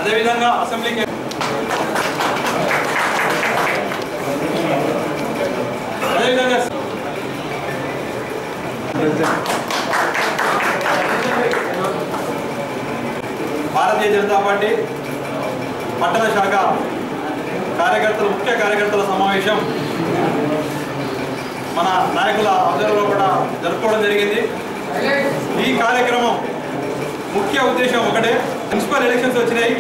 అదేవిధంగా అసెంబ్లీకి అదేవిధంగా భారతీయ జనతా పార్టీ పట్టణ శాఖ కార్యకర్తల ముఖ్య కార్యకర్తల సమావేశం మన నాయకుల ఆధ్వర్యంలో కూడా జరుపుకోవడం జరిగింది ఈ కార్యక్రమం ముఖ్య ఉద్దేశం ఒకటే మున్సిపల్ ఎలక్షన్స్ వచ్చినాయి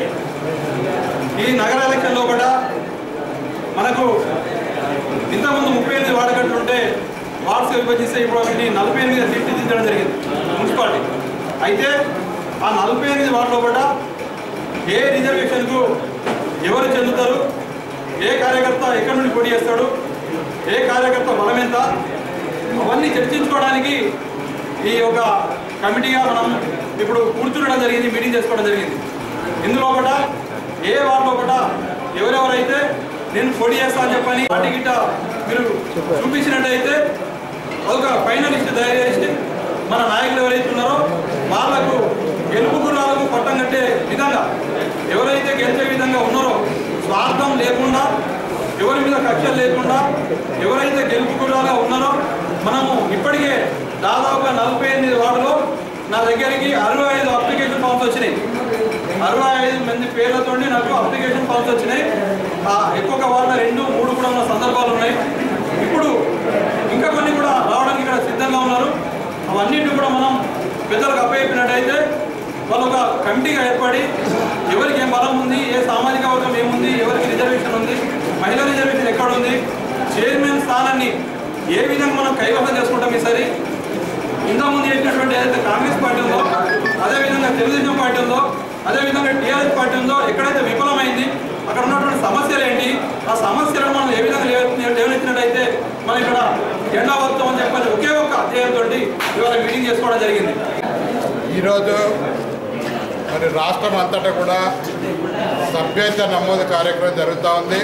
ఈ నగర ఎలక్షన్లో కూడా మనకు ఇంతకుముందు ముప్పై ఎనిమిది వాడగట్లు ఉంటే వార్డ్స్ విభజిస్తే ఇప్పుడు ఒకటి నలభై ఎనిమిది సీట్లు దించడం జరిగింది మున్సిపాలిటీ అయితే ఆ నలభై ఎనిమిది వార్డులో కూడా ఏ రిజర్వేషన్కు ఎవరు చెందుతారు ఏ కార్యకర్త ఎక్కడి నుండి పోటీ చేస్తాడు ఏ కార్యకర్త బలం ఎంత అవన్నీ చర్చించుకోవడానికి ఈ యొక్క కమిటీగా మనం ఇప్పుడు కూర్చుండడం జరిగింది మీటింగ్ చేసుకోవడం జరిగింది ఇందులో కూడా ఏ వార్డులో కూడా ఎవరెవరైతే నేను పోటీ చేస్తా అని చెప్పని పార్టీ గిట్ట మీరు చూపించినట్టయితే ఒక ఫైనలిస్ట్ తయారు చేసి మన నాయకులు ఎవరైతే ఉన్నారో వాళ్ళకు గెలుపు గుర్రాలకు పట్టం కట్టే విధంగా ఎవరైతే గెలిచే విధంగా ఉన్నారో స్వార్థం లేకుండా ఎవరి మీద కక్షలు లేకుండా ఎవరైతే గెలుపు గుర్రాలుగా ఉన్నారో మనము ఇప్పటికే దాదాపుగా నలభై ఎనిమిది వార్డులో నా దగ్గరికి అరవై ఐదు అప్లికేషన్ ఫామ్స్ వచ్చినాయి అరవై ఐదు మంది పేర్లతో నాకు అప్లికేషన్ ఫామ్స్ వచ్చినాయి ఆ ఎక్కువ వార్డులో రెండు మూడు కూడా ఉన్న సందర్భాలు ఉన్నాయి ఇప్పుడు ఇంకా కొన్ని కూడా రావడానికి ఇక్కడ సిద్ధంగా ఉన్నారు అవన్నింటినీ కూడా మనం పెద్దలకు అప్పయిపోయినట్టయితే వాళ్ళు ఒక కమిటీగా ఏర్పడి ఎవరికి ఏం బలం ఉంది ఏ సామాజిక వర్గం ఏముంది ఎవరికి రిజర్వేషన్ ఉంది మహిళా రిజర్వేషన్ ఎక్కడ ఉంది చైర్మన్ స్థానాన్ని ఏ విధంగా మనం కైవసం చేసుకుంటాం ఈసారి ఇంతకుముందు చేసినటువంటి ఏదైతే కాంగ్రెస్ పార్టీ ఉందో అదేవిధంగా తెలుగుదేశం పార్టీ ఉందో అదేవిధంగా టీఆర్ఎస్ పార్టీ ఉందో ఎక్కడైతే విఫలమైంది అక్కడ ఉన్నటువంటి సమస్యలు ఏంటి ఆ సమస్యలను మనం ఏ విధంగా లేవ- లేవనెత్తినట్టయితే మనం ఇక్కడ జెండా వస్తాం అని చెప్పని ఒకే ఒక్క అధ్యయంతో ఇవాళ మీటింగ్ చేసుకోవడం జరిగింది ఈరోజు మరి రాష్ట్రం అంతటా కూడా సభ్యత నమోదు కార్యక్రమం జరుగుతూ ఉంది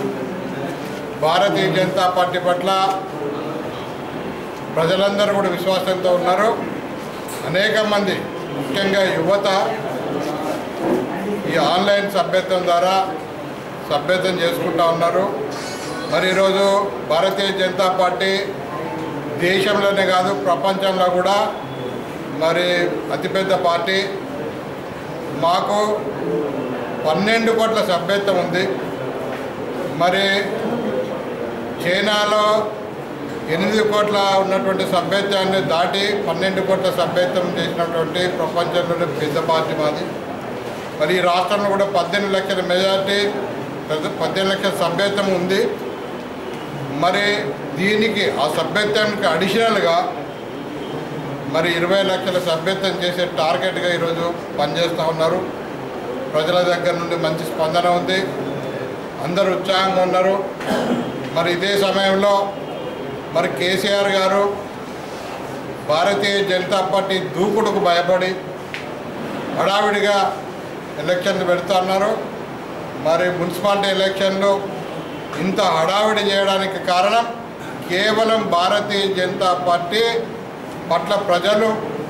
భారతీయ జనతా పార్టీ పట్ల ప్రజలందరూ కూడా విశ్వాసంతో ఉన్నారు అనేక మంది ముఖ్యంగా యువత ఈ ఆన్లైన్ సభ్యత్వం ద్వారా సభ్యత్వం చేసుకుంటా ఉన్నారు మరి ఈరోజు భారతీయ జనతా పార్టీ దేశంలోనే కాదు ప్రపంచంలో కూడా మరి అతిపెద్ద పార్టీ మాకు పన్నెండు కోట్ల సభ్యత్వం ఉంది మరి చైనాలో ఎనిమిది కోట్ల ఉన్నటువంటి సభ్యత్వాన్ని దాటి పన్నెండు కోట్ల సభ్యత్వం చేసినటువంటి ప్రపంచంలోనే పెద్ద పార్టీ మాది మరి ఈ రాష్ట్రంలో కూడా పద్దెనిమిది లక్షల మెజార్టీ పెద్ద పద్దెనిమిది లక్షల సభ్యత్వం ఉంది మరి దీనికి ఆ సభ్యత్వానికి అడిషనల్గా మరి ఇరవై లక్షల సభ్యత్వం చేసే టార్గెట్గా ఈరోజు పనిచేస్తూ ఉన్నారు ప్రజల దగ్గర నుండి మంచి స్పందన ఉంది అందరూ ఉత్సాహంగా ఉన్నారు మరి ఇదే సమయంలో మరి కేసీఆర్ గారు భారతీయ జనతా పార్టీ దూకుడుకు భయపడి హడావిడిగా ఎలక్షన్లు పెడుతూ ఉన్నారు మరి మున్సిపాలిటీ ఎలక్షన్లు ఇంత హడావిడి చేయడానికి కారణం కేవలం భారతీయ జనతా పార్టీ పట్ల ప్రజలు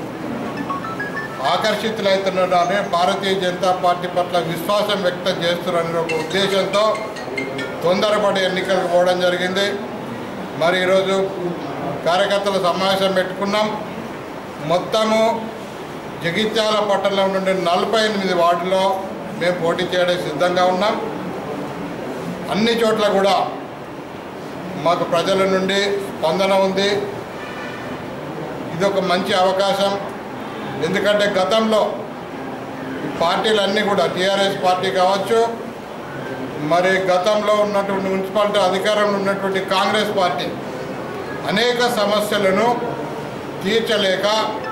ఆకర్షితులవుతున్నారని భారతీయ జనతా పార్టీ పట్ల విశ్వాసం వ్యక్తం చేస్తున్నారని ఒక ఉద్దేశంతో తొందరపడి ఎన్నికలకు పోవడం జరిగింది మరి ఈరోజు కార్యకర్తల సమావేశం పెట్టుకున్నాం మొత్తము జగిత్యాల పట్టణంలో నుండి నలభై ఎనిమిది వార్డులో మేము పోటీ చేయడానికి సిద్ధంగా ఉన్నాం అన్ని చోట్ల కూడా మాకు ప్రజల నుండి స్పందన ఉంది ఇది ఒక మంచి అవకాశం ఎందుకంటే గతంలో ఈ పార్టీలన్నీ కూడా టీఆర్ఎస్ పార్టీ కావచ్చు మరి గతంలో ఉన్నటువంటి మున్సిపాలిటీ అధికారంలో ఉన్నటువంటి కాంగ్రెస్ పార్టీ అనేక సమస్యలను తీర్చలేక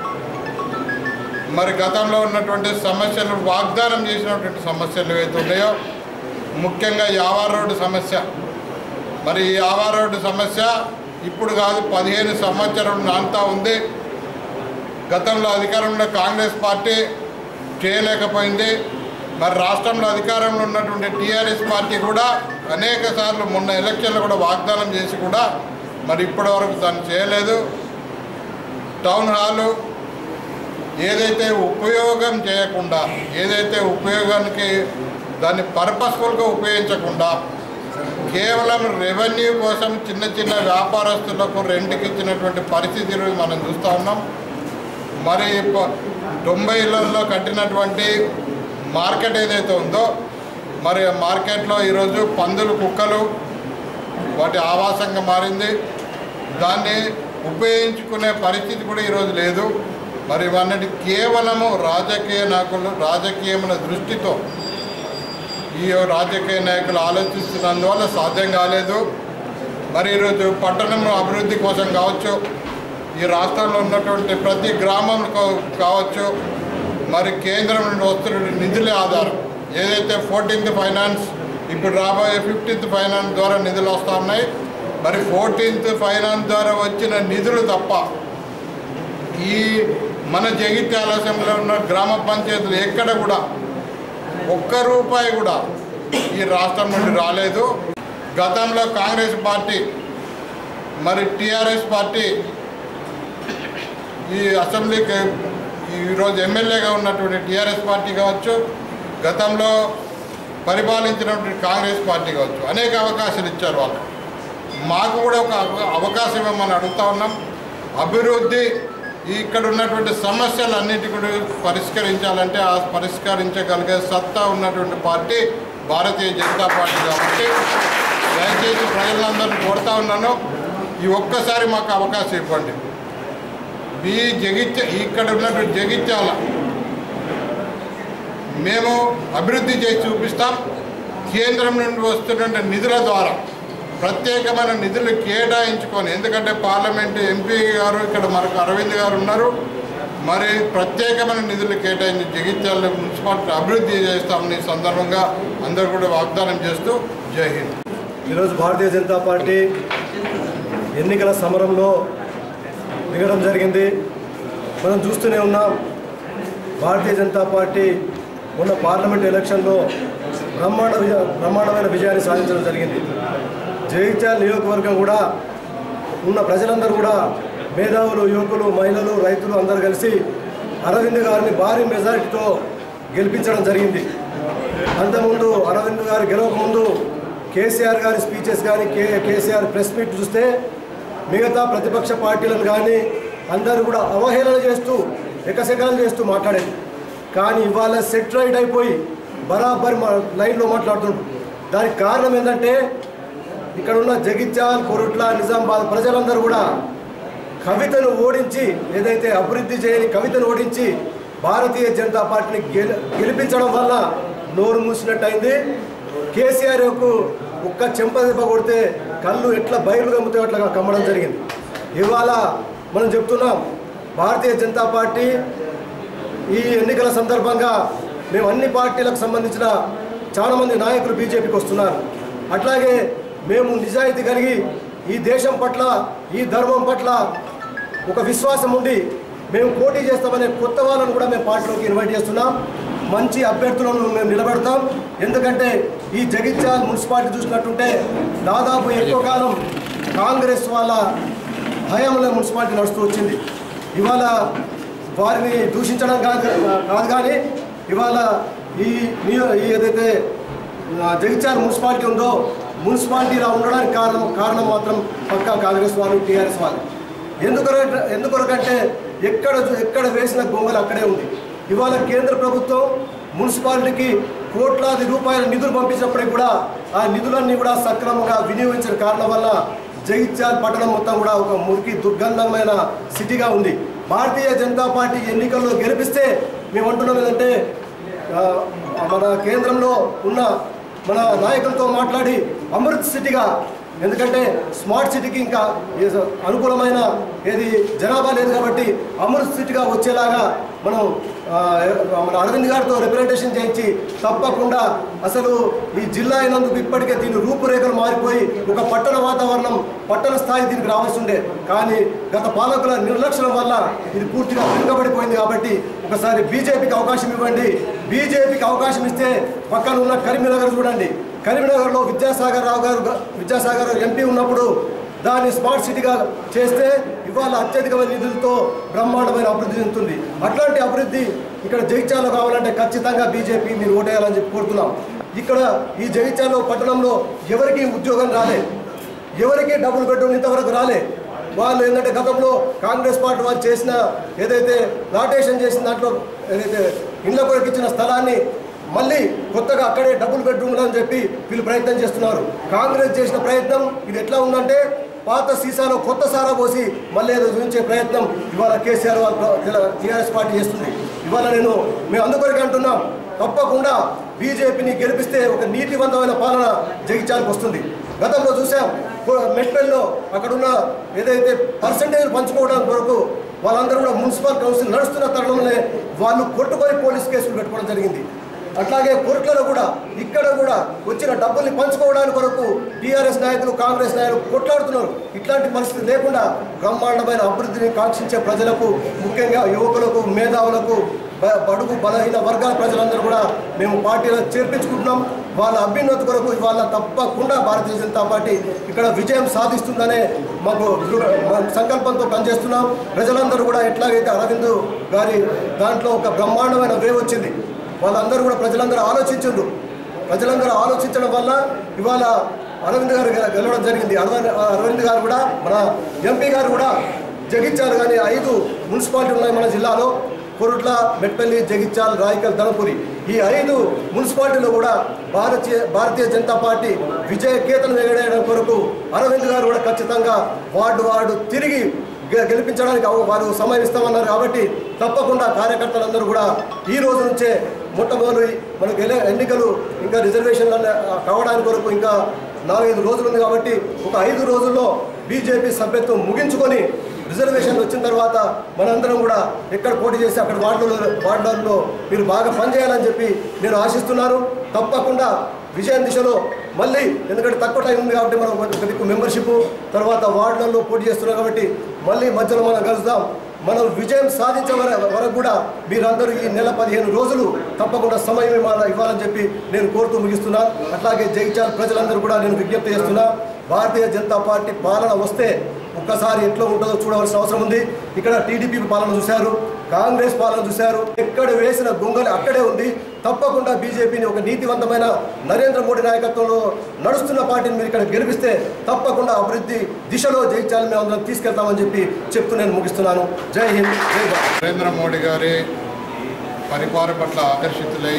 మరి గతంలో ఉన్నటువంటి సమస్యలు వాగ్దానం చేసినటువంటి సమస్యలు ఏవైతే ఉన్నాయో ముఖ్యంగా యావా రోడ్డు సమస్య మరి ఈ యావా రోడ్డు సమస్య ఇప్పుడు కాదు పదిహేను సంవత్సరం నాంతా ఉంది గతంలో అధికారంలో కాంగ్రెస్ పార్టీ చేయలేకపోయింది మరి రాష్ట్రంలో అధికారంలో ఉన్నటువంటి టీఆర్ఎస్ పార్టీ కూడా అనేక సార్లు మొన్న ఎలక్షన్లో కూడా వాగ్దానం చేసి కూడా మరి ఇప్పటి వరకు దాన్ని చేయలేదు టౌన్ హాలు ఏదైతే ఉపయోగం చేయకుండా ఏదైతే ఉపయోగానికి దాన్ని పర్పస్ఫుల్గా ఉపయోగించకుండా కేవలం రెవెన్యూ కోసం చిన్న చిన్న వ్యాపారస్తులకు రెంట్కి ఇచ్చినటువంటి పరిస్థితులు మనం చూస్తూ ఉన్నాం మరి ప- తొంభైలలో కట్టినటువంటి మార్కెట్ ఏదైతే ఉందో మరి ఆ మార్కెట్లో ఈరోజు పందులు కుక్కలు వాటి ఆవాసంగా మారింది దాన్ని ఉపయోగించుకునే పరిస్థితి కూడా ఈరోజు లేదు మరి ఇవన్నీ కేవలము రాజకీయ నాయకులు రాజకీయమైన దృష్టితో ఈ రాజకీయ నాయకులు ఆలోచిస్తున్నందువల్ల సాధ్యం కాలేదు మరి ఈరోజు పట్టణం అభివృద్ధి కోసం కావచ్చు ఈ రాష్ట్రంలో ఉన్నటువంటి ప్రతి గ్రామం కా- కావచ్చు మరి కేంద్రం నుండి వస్తున్న నిధులే ఆధారం ఏదైతే ఫోర్టీన్త్ ఫైనాన్స్ ఇప్పుడు రాబోయే ఫిఫ్టీన్త్ ఫైనాన్స్ ద్వారా నిధులు వస్తూ ఉన్నాయి మరి ఫోర్టీన్త్ ఫైనాన్స్ ద్వారా వచ్చిన నిధులు తప్ప ఈ మన జగిత్యాల అసెంబ్లీలో ఉన్న గ్రామ పంచాయతీలు ఎక్కడ కూడా ఒక్క రూపాయి కూడా ఈ రాష్ట్రం నుండి రాలేదు గతంలో కాంగ్రెస్ పార్టీ మరి టీఆర్ఎస్ పార్టీ ఈ అసెంబ్లీకి ఈరోజు ఎమ్మెల్యేగా ఉన్నటువంటి టీఆర్ఎస్ పార్టీ కావచ్చు గతంలో పరిపాలించినటువంటి కాంగ్రెస్ పార్టీ కావచ్చు అనేక అవకాశాలు ఇచ్చారు వాళ్ళు మాకు కూడా ఒక అవ- అవకాశం ఇవ్వమని అడుగుతా ఉన్నాం అభివృద్ధి ఇక్కడ ఉన్నటువంటి సమస్యలన్నిటి కూడా పరిష్కరించాలంటే ఆ పరిష్కరించగలిగే సత్తా ఉన్నటువంటి పార్టీ భారతీయ జనతా పార్టీ కాబట్టి దయచేసి ప్రజలందరినీ కోరుతా ఉన్నాను ఈ ఒక్కసారి మాకు అవకాశం ఇవ్వండి ఈ జగిత్య ఇక్కడ ఉన్నటువంటి జగిత్యాల మేము అభివృద్ధి చేసి చూపిస్తాం కేంద్రం నుండి వస్తున్నటువంటి నిధుల ద్వారా ప్రత్యేకమైన నిధులు కేటాయించుకొని ఎందుకంటే పార్లమెంట్ ఎంపీ గారు ఇక్కడ మనకు అరవింద్ గారు ఉన్నారు మరి ప్రత్యేకమైన నిధులు కేటాయించి జగిత్యాల మున్సిపాలిటీ అభివృద్ధి చేస్తామని ఈ సందర్భంగా అందరూ కూడా వాగ్దానం చేస్తూ జై హింద్ ఈరోజు భారతీయ జనతా పార్టీ ఎన్నికల సమరంలో దిగడం జరిగింది మనం చూస్తూనే ఉన్నాం భారతీయ జనతా పార్టీ మొన్న పార్లమెంట్ ఎలక్షన్లో బ్రహ్మాండ విజయ బ్రహ్మాండమైన విజయాన్ని సాధించడం జరిగింది జగిత్యాల నియోజకవర్గం కూడా ఉన్న ప్రజలందరూ కూడా మేధావులు యువకులు మహిళలు రైతులు అందరూ కలిసి అరవింద్ గారిని భారీ మెజారిటీతో గెలిపించడం జరిగింది అంతకుముందు అరవింద్ గారు గెలవక ముందు కేసీఆర్ గారి స్పీచెస్ కానీ కే కేసీఆర్ ప్రెస్ మీట్ చూస్తే మిగతా ప్రతిపక్ష పార్టీలను కానీ అందరూ కూడా అవహేళన చేస్తూ ఎకశకలం చేస్తూ మాట్లాడేది కానీ ఇవాళ సెట్ రైట్ అయిపోయి బరాబర్ మా లైన్లో మాట్లాడుతుండ్రు దానికి కారణం ఏంటంటే ఇక్కడ ఉన్న జగిత్యాల్ కొరుట్ల నిజామాబాద్ ప్రజలందరూ కూడా కవితను ఓడించి ఏదైతే అభివృద్ధి చేయని కవితను ఓడించి భారతీయ జనతా పార్టీని గెలి గెలిపించడం వల్ల నోరు మూసినట్టయింది కేసీఆర్ యొక్క ఒక్క చెంప దెబ్బ కొడితే కళ్ళు ఎట్లా బయలు కమ్ముతాయో అట్లా కమ్మడం జరిగింది ఇవాళ మనం చెప్తున్నాం భారతీయ జనతా పార్టీ ఈ ఎన్నికల సందర్భంగా మేము అన్ని పార్టీలకు సంబంధించిన చాలామంది నాయకులు బీజేపీకి వస్తున్నారు అట్లాగే మేము నిజాయితీ కలిగి ఈ దేశం పట్ల ఈ ధర్మం పట్ల ఒక విశ్వాసం ఉండి మేము పోటీ చేస్తామనే కొత్త వాళ్ళను కూడా మేము పార్టీలోకి ఇన్వైట్ చేస్తున్నాం మంచి అభ్యర్థులను మేము నిలబెడతాం ఎందుకంటే ఈ జగిత్యాల మున్సిపాలిటీ చూసినట్టుంటే దాదాపు ఎక్కువ కాలం కాంగ్రెస్ వాళ్ళ హయాంలో మున్సిపాలిటీ నడుస్తూ వచ్చింది ఇవాళ వారిని దూషించడం కాదు కాదు కానీ ఇవాళ ఈ నియో- ఈ ఏదైతే ఆ, జగిత్యాల మున్సిపాలిటీ ఉందో మున్సిపాలిటీ ఇలా ఉండడానికి కారణం కారణం మాత్రం పక్కా కాంగ్రెస్ వాళ్ళు టీఆర్ఎస్ వాళ్ళు ఎందుకొరకు ఎందుకొరకంటే ఎక్కడ చూ- ఎక్కడ వేసిన గొంగలు అక్కడే ఉంది ఇవాళ కేంద్ర ప్రభుత్వం మున్సిపాలిటీకి కోట్లాది రూపాయల నిధులు పంపించినప్పటికీ కూడా ఆ నిధులన్నీ కూడా సక్రమంగా వినియోగించిన కారణం వల్ల జగిత్యాల పట్టణం మొత్తం కూడా ఒక మురికి దుర్గంధమైన సిటీగా ఉంది భారతీయ జనతా పార్టీ ఎన్నికల్లో గెలిపిస్తే మేము అంటున్నాం ఏంటంటే ఆ, మన కేంద్రంలో ఉన్న మన నాయకులతో మాట్లాడి అమృత్ సిటీగా ఎందుకంటే స్మార్ట్ సిటీకి ఇంకా ఏ- అనుకూలమైన ఏది జనాభా లేదు కాబట్టి అమృత్ సిటీగా వచ్చేలాగా మనం ఆ, మన అరవింద్ గారితో రిప్రజెంటేషన్ చేయించి తప్పకుండా అసలు ఈ జిల్లా అయినందుకు ఇప్పటికే దీని రూపురేఖలు మారిపోయి ఒక పట్టణ వాతావరణం పట్టణ స్థాయి దీనికి రావాల్సి ఉండే కానీ గత పాలకుల నిర్లక్ష్యం వల్ల ఇది పూర్తిగా వెనుకబడిపోయింది కాబట్టి ఒకసారి బీజేపీకి అవకాశం ఇవ్వండి బీజేపీకి అవకాశం ఇస్తే పక్కన ఉన్న కరీంనగర్ చూడండి కరీంనగర్లో విద్యాసాగర్ రావు గారు విద్యాసాగర్ ఎంపీ ఉన్నప్పుడు దాన్ని స్మార్ట్ సిటీగా చేస్తే ఇవాళ అత్యధికమైన నిధులతో బ్రహ్మాండమైన అభివృద్ధి చెందుతుంది అట్లాంటి అభివృద్ధి ఇక్కడ జగిత్యాల కావాలంటే ఖచ్చితంగా బీజేపీ మీరు ఓటేయాలని చెప్పి కోరుతున్నాం ఇక్కడ ఈ జగిత్యాల పట్టణంలో ఎవరికి ఉద్యోగం రాలే ఎవరికి డబుల్ బెడ్రూమ్ ఇంతవరకు రాలే వాళ్ళు ఏంటంటే గతంలో కాంగ్రెస్ పార్టీ వాళ్ళు చేసిన ఏదైతే నాటేషన్ చేసిన దాంట్లో ఏదైతే ఇళ్ళ కొరకు ఇచ్చిన స్థలాన్ని మళ్ళీ కొత్తగా అక్కడే డబుల్ బెడ్రూమ్లు అని చెప్పి వీళ్ళు ప్రయత్నం చేస్తున్నారు కాంగ్రెస్ చేసిన ప్రయత్నం ఇది ఎట్లా ఉందంటే పాత సీసాలో కొత్త సారా పోసి మళ్ళీ ఏదో చూపించే ప్రయత్నం ఇవాళ కేసీఆర్ వాళ్ళ టీఆర్ఎస్ పార్టీ చేస్తుంది ఇవాళ నేను మేము అందుకొరకే అంటున్నాం తప్పకుండా బీజేపీని గెలిపిస్తే ఒక నీతివంతమైన పాలన జగిత్యాలకు వస్తుంది గతంలో చూసాం మెట్పల్లిలో అక్కడున్న ఏదైతే పర్సంటేజ్ పంచుకోవడానికి కొరకు వాళ్ళందరూ కూడా మున్సిపల్ కౌన్సిల్ నడుస్తున్న తరుణంలోనే వాళ్ళు కొట్టుకొని పోలీస్ కేసులు పెట్టుకోవడం జరిగింది అట్లాగే కోర్టులలో కూడా ఇక్కడ కూడా వచ్చిన డబ్బుల్ని పంచుకోవడానికి కొరకు టీఆర్ఎస్ నాయకులు కాంగ్రెస్ నాయకులు కొట్లాడుతున్నారు ఇట్లాంటి పరిస్థితి లేకుండా బ్రహ్మాండమైన అభివృద్ధిని కాంక్షించే ప్రజలకు ముఖ్యంగా యువకులకు మేధావులకు బ- బడుగు బలహీన వర్గాల ప్రజలందరూ కూడా మేము పార్టీలో చేర్పించుకుంటున్నాం వాళ్ళ అభ్యున్నతి కొరకు ఇవాళ తప్పకుండా భారతీయ జనతా పార్టీ ఇక్కడ విజయం సాధిస్తుందనే మాకు దృఢ- మా సంకల్పంతో పనిచేస్తున్నాం ప్రజలందరూ కూడా ఎట్లాగైతే అరవింద్ గారి దాంట్లో ఒక బ్రహ్మాండమైన వేవ్ వచ్చింది వాళ్ళందరూ కూడా ప్రజలందరూ ఆలోచించారు ప్రజలందరూ ఆలోచించడం వల్ల ఇవాళ అరవింద్ గారు గెల- గెలవడం జరిగింది అరవింద్ అరవింద్ గారు కూడా మన ఎంపీ గారు కూడా జగిత్యాలు కానీ ఐదు మున్సిపాలిటీ ఉన్నాయి మన జిల్లాలో కొరుట్ల మెట్పల్లి జగిత్యాల్ రాయకల్ ధనపురి ఈ ఐదు మున్సిపాలిటీలో కూడా భారతీయ భారతీయ జనతా పార్టీ విజయ కేతను ఎగడేయడం కొరకు అరవింద్ గారు కూడా ఖచ్చితంగా వార్డు వార్డు తిరిగి గె- గెలిపించడానికి అవ- వారు సమయం ఇస్తామన్నారు కాబట్టి తప్పకుండా కార్యకర్తలందరూ కూడా ఈ రోజు నుంచే మొట్టమొదటి మనకు ఎల- ఎన్నికలు ఇంకా రిజర్వేషన్లు అన్న- కావడానికి కొరకు ఇంకా నాలుగైదు రోజులు ఉంది కాబట్టి ఒక ఐదు రోజుల్లో బీజేపీ సభ్యత్వం ముగించుకొని రిజర్వేషన్ వచ్చిన తర్వాత మనందరం కూడా ఎక్కడ పోటీ చేసి అక్కడ వార్డులో వార్డులలో మీరు బాగా పనిచేయాలని చెప్పి నేను ఆశిస్తున్నాను తప్పకుండా విజయం దిశలో మళ్ళీ ఎందుకంటే తక్కువ టైం ఉంది కాబట్టి మనం ఒక దిక్కు మెంబర్షిప్ తర్వాత వార్డులలో పోటీ చేస్తున్నాం కాబట్టి మళ్ళీ మధ్యలో మనం కలుద్దాం మనం విజయం సాధించే వర- వరకు కూడా మీరందరూ ఈ నెల పదిహేను రోజులు తప్పకుండా సమయం ఇవ్వాల- ఇవ్వాలని చెప్పి నేను కోరుతూ ముగిస్తున్నా అట్లాగే జగిత్యాల ప్రజలందరూ కూడా నేను విజ్ఞప్తి చేస్తున్నా భారతీయ జనతా పార్టీ పాలన వస్తే ఒక్కసారి ఎట్లా ఉంటుందో చూడవలసిన అవసరం ఉంది ఇక్కడ టీడీపీ పాలన చూశారు కాంగ్రెస్ పాలన చూశారు ఎక్కడ వేసిన గొంగలి అక్కడే ఉంది తప్పకుండా బీజేపీని ఒక నీతివంతమైన నరేంద్ర మోడీ నాయకత్వంలో నడుస్తున్న పార్టీని మీరు ఇక్కడ గెలిపిస్తే తప్పకుండా అభివృద్ధి దిశలో జయించాలని మేము అందరం తీసుకెళ్తామని చెప్పి చెప్తూ నేను ముగిస్తున్నాను జై హింద్ జై భారత్ నరేంద్ర మోడీ గారి పరిపాలన పట్ల ఆకర్షితులై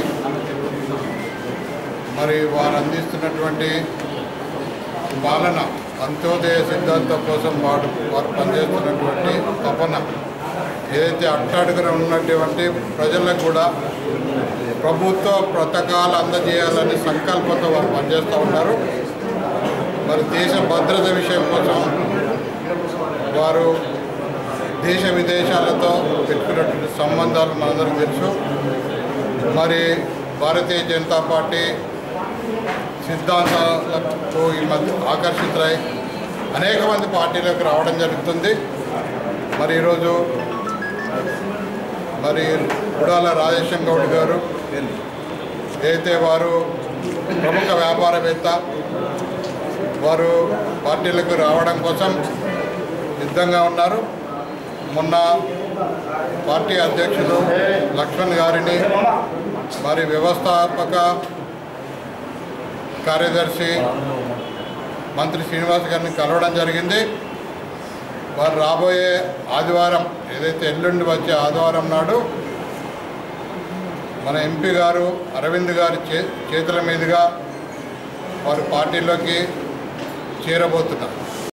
మరి వారు అందిస్తున్నటువంటి పాలన అంత్యోదయ సిద్ధాంతం కోసం వాడు వారు పనిచేస్తున్నటువంటి తపన ఏదైతే అట్టడుగున ఉన్నటువంటి ప్రజలకు కూడా ప్రభుత్వ పథకాలు అందజేయాలని సంకల్పంతో వారు పనిచేస్తూ ఉన్నారు మరి దేశ భద్రత విషయం కోసం వారు దేశ విదేశాలతో పెట్టుకున్నటువంటి సంబంధాలు మనందరికీ తెలుసు మరి భారతీయ జనతా పార్టీ సిద్ధాంతాలతో ఈ మధ్య ఆకర్షితులై అనేక మంది పార్టీలకు రావడం జరుగుతుంది మరి ఈరోజు మరి గుడాల రాజేశం గౌడ్ గారు అయితే వారు ప్రముఖ వ్యాపారవేత్త వారు పార్టీలకు రావడం కోసం సిద్ధంగా ఉన్నారు మొన్న పార్టీ అధ్యక్షులు లక్ష్మణ్ గారిని మరి వ్యవస్థాపక కార్యదర్శి మంత్రి శ్రీనివాస్ గారిని కలవడం జరిగింది వారు రాబోయే ఆదివారం ఏదైతే ఎల్లుండి వచ్చే ఆదివారం నాడు మన ఎంపీ గారు అరవింద్ గారి చే చేతుల మీదుగా వారు పార్టీలోకి చేరబోతున్నారు